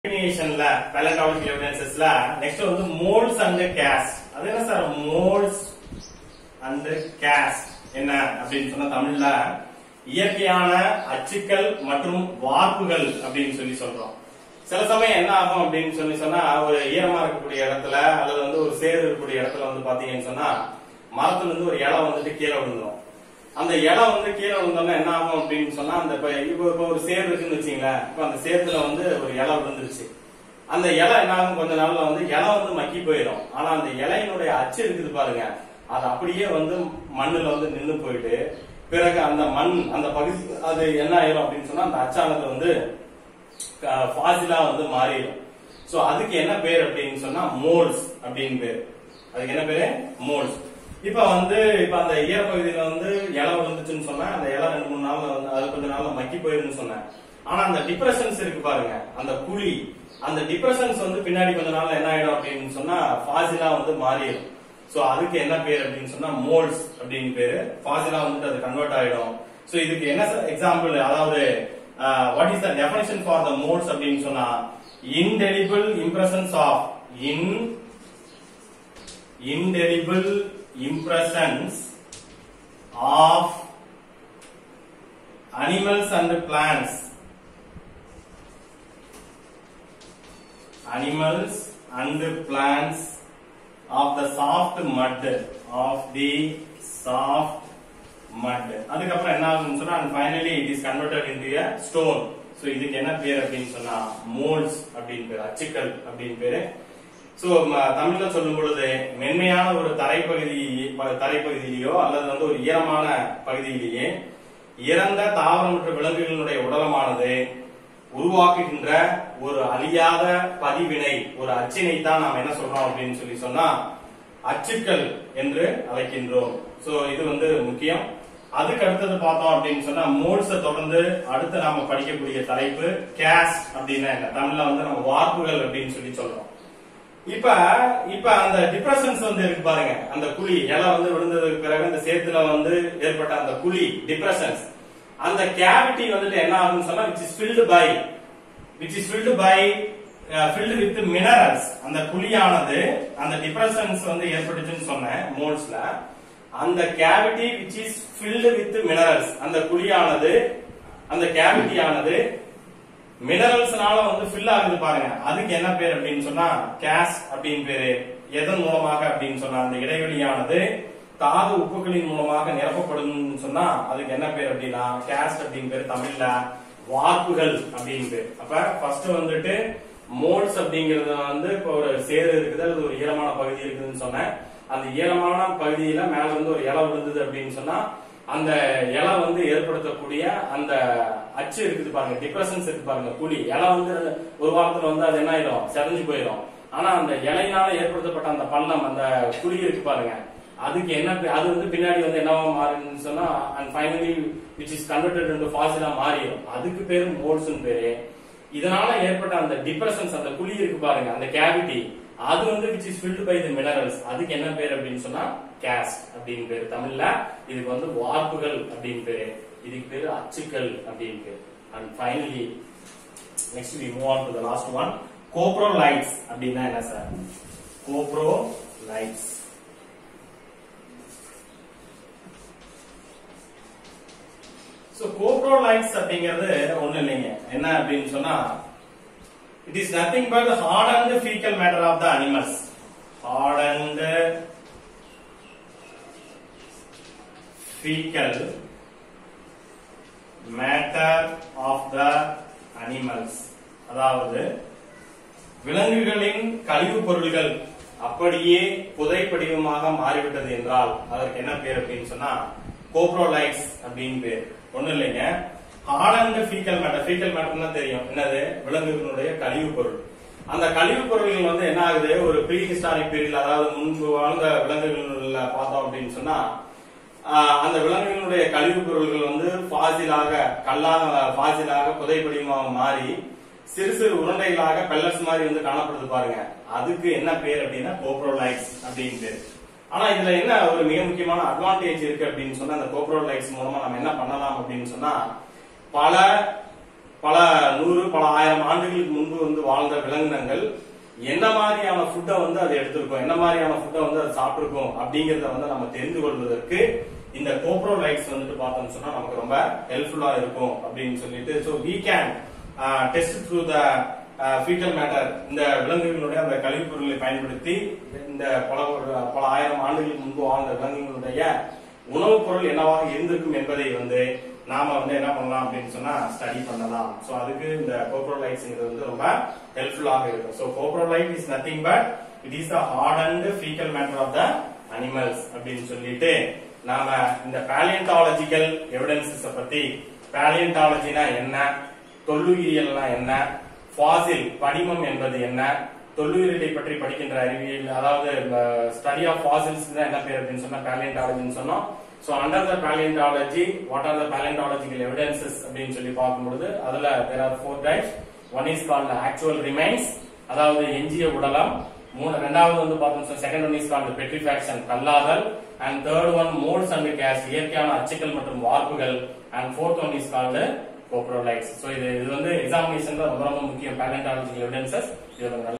டெஃபினிஷன்ல paleontological எவிடன்சஸ்ல next வந்து moulds and cast அது என்ன சார் மோல்ஸ் அண்ட் கேஸ்ட் என்ன அப்படின்னு சொன்னா தமிழ்ல இயற்கையான அச்சுக்கள் மற்றும் வார்ப்புகள் அப்படின்னு சொல்லி சொல்றோம் சில சமயம் என்ன ஆகும் அப்படின்னு சொல்லி சொன்னா ஒரு ஈரமா இருக்கக்கூடிய இடத்துல அல்லது வந்து ஒரு சேறு இருக்கக்கூடிய இடத்துல வந்து பாத்தீங்கன்னு சொன்னா மரத்துல இருந்து ஒரு இலை வந்துட்டு கீழே விழுந்துரும் அந்த இலை வந்து கீழே விழுந்தோம்னா என்ன ஆகும் அப்படின்னு சொன்னா அந்த இப்ப இப்போ இப்போ ஒரு சேர் இருக்குன்னு வச்சுங்களேன் இப்ப அந்த சேத்துல வந்து ஒரு இலை விழுந்துருச்சு அந்த இலை என்ன ஆகும் கொஞ்ச நாள்ல வந்து இலை வந்து மக்கி போயிடும் ஆனா அந்த இலையினுடைய அச்சு இருக்குது பாருங்க அது அப்படியே வந்து மண்ணுல வந்து நின்னு போயிட்டு பிறகு அந்த மண் அந்த பகுதி அது என்ன ஆயிரும் அப்படின்னு சொன்னா அந்த அச்சானது வந்து ஃபாசிலா வந்து மாறிடும் சோ அதுக்கு என்ன பேர் அப்படின்னு சொன்னா மோல்ஸ் அப்படின்னு பேர் அதுக்கு என்ன பேரு மோல்ஸ் இப்ப வந்து இப்ப அந்த ஈரப்பகுதியில வந்து இலை விழுந்துச்சுன்னு சொன்னா அந்த இலை ரெண்டு மூணு நாள்ல வந்து அது கொஞ்ச நாள்ல மக்கி போயிருன்னு சொன்னேன் ஆனா அந்த டிப்ரெஷன்ஸ் இருக்கு பாருங்க அந்த குழி அந்த டிப்ரெஷன்ஸ் வந்து பின்னாடி கொஞ்ச நாள்ல என்ன ஆயிடும் அப்படின்னு சொன்னா ஃபாசிலா வந்து மாறிடும் சோ அதுக்கு என்ன பேர் அப்படின்னு சொன்னா மோல்ஸ் அப்படின்னு பேரு ஃபாசிலா வந்துட்டு அது கன்வெர்ட் ஆயிடும் சோ இதுக்கு என்ன எக்ஸாம்பிள் அதாவது what is the definition for the moulds அப்படின்னு சொன்னா indelible impressions of in indelible impressions of animals and plants animals and plants of the soft mud of the soft mud அதுக்கப்புறம் என்ன ஆகும்னு சொன்னா and finally it is converted into a stone so இதுக்கு என்ன பேர் அப்படின்னு சொன்னா மோல்ஸ் அப்படின்னு பேர் அச்சுக்கள் அப்படின்னு பேரு சோ தமிழ்ல சொல்லும் பொழுது மென்மையான ஒரு தரைப்பகுதி ப- தரைப்பகுதியிலேயோ அல்லது வந்து ஒரு ஈரமான பகுதியிலேயே இறந்த தாவரம் மற்றும் விலங்குகளினுடைய உடலமானது உருவாக்குகின்ற ஒரு அழியாத பதிவினை ஒரு அச்சினை தான் நாம் என்ன சொல்றோம் அப்படின்னு சொல்லி சொன்னா அச்சுக்கள் என்று அழைக்கின்றோம் சோ இது வந்து முக்கியம் அதுக்கு அடுத்தது பார்த்தோம் அப்படின்னு சொன்னா மோல்ஸ தொடர்ந்து அடுத்து நாம படிக்கக்கூடிய தலைப்பு கேஸ் அப்படின்னா என்ன தமிழ்ல வந்து நம்ம வார்ப்புகள் அப்படின்னு சொல்லி சொல்றோம் இப்ப இப்ப அந்த டிப்ரெஷன்ஸ் வந்து இருக்கு பாருங்க அந்த குழி இலை வந்து விழுந்ததுக்கு பிறகு அந்த சேத்துல வந்து ஏற்பட்ட அந்த குழி டிப்ரெஷன்ஸ் அந்த கேவிட்டி வந்துட்டு என்ன ஆகும்னு சொன்னா which is filled by which is filled by filled with minerals அந்த குழியானது அந்த டிப்ரெஷன்ஸ் வந்து ஏற்பட்டுச்சுன்னு சொன்னேன் மோல்ஸ்ல அந்த cavity which is filled with minerals அந்த குழியானது அந்த கேவிட்டி ஆனது மினரல்ஸ்னால வந்து ஃபில் ஆகுது பாருங்க அதுக்கு என்ன பேர் அப்படின்னு சொன்னா கேஸ் அப்படின்னு பேரு எதன் மூலமாக அப்படின்னு சொன்னா அந்த இடைவெளியானது தாது உப்புகளின் மூலமாக நிரப்பப்படும் சொன்னா அதுக்கு என்ன பேர் அப்படின்னா கேஸ்ட் அப்படின்னு பேர் தமிழ்ல வார்ப்புகள் அப்படின்னு பேர் அப்ப ஃபர்ஸ்ட் வந்துட்டு மோல்ஸ் அப்படிங்கறது வந்து இப்போ ஒரு சேறு இருக்குது அல்லது ஒரு ஈரமான பகுதி இருக்குதுன்னு சொன்னேன் அந்த ஈரமான பகுதியில மேல இருந்து ஒரு இலை விழுந்தது அப்படின்னு சொன்னா அந்த இலை வந்து ஏற்படுத்தக்கூடிய அந்த அச்சு இருக்குது பாருங்க டிப்ரெஷன்ஸ் இருக்கு பாருங்க குழி இலை வந்து ஒரு வாரத்துல வந்து அது என்ன ஆயிடும் செதஞ்சு போயிடும் ஆனா அந்த இலையினால ஏற்படுத்தப்பட்ட அந்த பள்ளம் அந்த குழி இருக்கு பாருங்க அதுக்கு என்ன பே- அது வந்து பின்னாடி வந்து என்னவா மாறுன்னு சொன்னா and finally which is converted into ஃபாசிலா மாறிடும் அதுக்கு பேரு மோல்ஸ்னு பேரு இதனால ஏற்பட்ட அந்த டிப்ரெஷன்ஸ் அந்த குழி இருக்கு பாருங்க அந்த கேவிட்டி அது வந்து which is filled by the minerals அதுக்கு என்ன பேர் அப்படின்னு சொன்னா கேஸ்ட் அப்படின்னு பேரு தமிழ்ல இதுக்கு வந்து வார்ப்புகள் அப்படின்னு பேரு இதுக்கு பேரு அச்சுக்கள் அப்படின்னு பேரு and finally next we move on to the last one coprolites அப்படின்னா என்ன sir coprolites so coprolites அப்படிங்கிறது ஒண்ணு இல்லைங்க என்ன அப்படின்னு சொன்னா it is nothing but hard and fecal matter of the animals hard and fecal matter of the animals அதாவது விலங்குகளின் கழிவுப் பொருள்கள் அப்படியே புதை படிவமாக மாறிவிட்டது என்றால் அதற்கு என்ன பேர் அப்படின்னு சொன்னா கோப்ரோலைட்ஸ் அப்படின்னு பேர் ஒண்ணும் இல்லைங்க hard and fecal matter fecal மேட்டர்னா தெரியும் என்னது விலங்குகளுடைய கழிவுப் பொருள் அந்த கழிவுப் பொருள்கள் வந்து என்ன ஆகுது ஒரு ப்ரீ ஹிஸ்டாரிக் பீரியட் அதாவது முன்பு வாழ்ந்த விலங்குகள்ல பார்த்தோம் அப்படின்னு சொன்னா ஆஹ் அந்த விலங்குகளுடைய கழிவுப் பொருள்கள் வந்து பாசிலாக கல்லாக பாசிலாக புதைப்படியமாக மாறி சிறு சிறு உருண்டைகளாக பெல்லட்ஸ் மாதிரி வந்து காணப்படுது பாருங்க அதுக்கு என்ன பேர் அப்படின்னா கோப்ரோலைட்ஸ் அப்படின்னு பேர் ஆனா இதுல என்ன ஒரு மிக முக்கியமான அட்வான்டேஜ் இருக்கு அப்படின்னு சொன்னா அந்த கோப்ரோலைட்ஸ் மூலமா நம்ம என்ன பண்ணலாம் அப்படின்னு சொன்னா பல பல நூறு பல ஆயிரம் ஆண்டுகளுக்கு முன்பு வந்து வாழ்ந்த விலங்கினங்கள் என்ன மாதிரியான ஃபுட்டை வந்து அது எடுத்திருக்கும் என்ன மாதிரியான ஃபுட்டை வந்து அது சாப்பிட்டிருக்கும் அப்படிங்கறத வந்து நம்ம தெரிந்து கொள்வதற்கு இந்த கோப்ரோ லைட்ஸ் வந்துட்டு பார்த்தோம்னு சொன்னா நமக்கு ரொம்ப ஹெல்ப்ஃபுல்லா இருக்கும் அப்படின்னு சொல்லிட்டு so we can test through the fecal matter இந்த விலங்குகளுடைய அந்த கழிவுப் பொருட்களை பயன்படுத்தி இந்த பல பல ஆயிரம் ஆண்டுகளுக்கு முன்பு வாழ்ந்த விலங்குகளுடைய உணவுப் பொருள் என்னவாக இருந்திருக்கும் என்பதை வந்து நாம வந்து என்ன பண்ணலாம் அப்படின்னு சொன்னா ஸ்டடி பண்ணலாம் சோ அதுக்கு இந்த கோப்ரோலைட்ஸ்ங்கிறது வந்து ரொம்ப ஹெல்ப்ஃபுல்லாக இருக்கும் so coprolite is nothing but it is the hard and fecal matter of the animals அப்படின்னு சொல்லிட்டு நாம இந்த பேலியன்டாலஜிக்கல் எவிடன்சஸ் பத்தி பேலியன்டாலஜினா என்ன தொல்லுயிரியல்னா என்ன ஃபாசில் படிமம் என்பது என்ன தொல்லுயிரியலை பற்றி படிக்கின்ற அறிவியல் அதாவது ஸ்டடி ஆஃப் ஃபாசில்ஸ் தான் என்ன பேர் அப்படின்னு சொன்னா பேலியன்டாலஜின்னு சொன்னோம் so under the paleontology what are the paleontological evidences அப்படின்னு சொல்லி பார்க்கும்பொழுது அதுல there are four types one is called actual remains அதாவது எஞ்சிய உடலம் மூணு ரெண்டாவது வந்து பார்த்தோம் second one is called petrifaction கல்லாதல் and third one moulds and cast இயற்கையான அச்சுக்கள் மற்றும் வார்ப்புகள் and fourth one is called coprolites so இது இது வந்து எக்ஸாமினேஷன்ல ரொம்ப ரொம்ப முக்கியம் பேலண்டாலஜிக்கல் எவிடன்சஸ் இது ஒரு நல்ல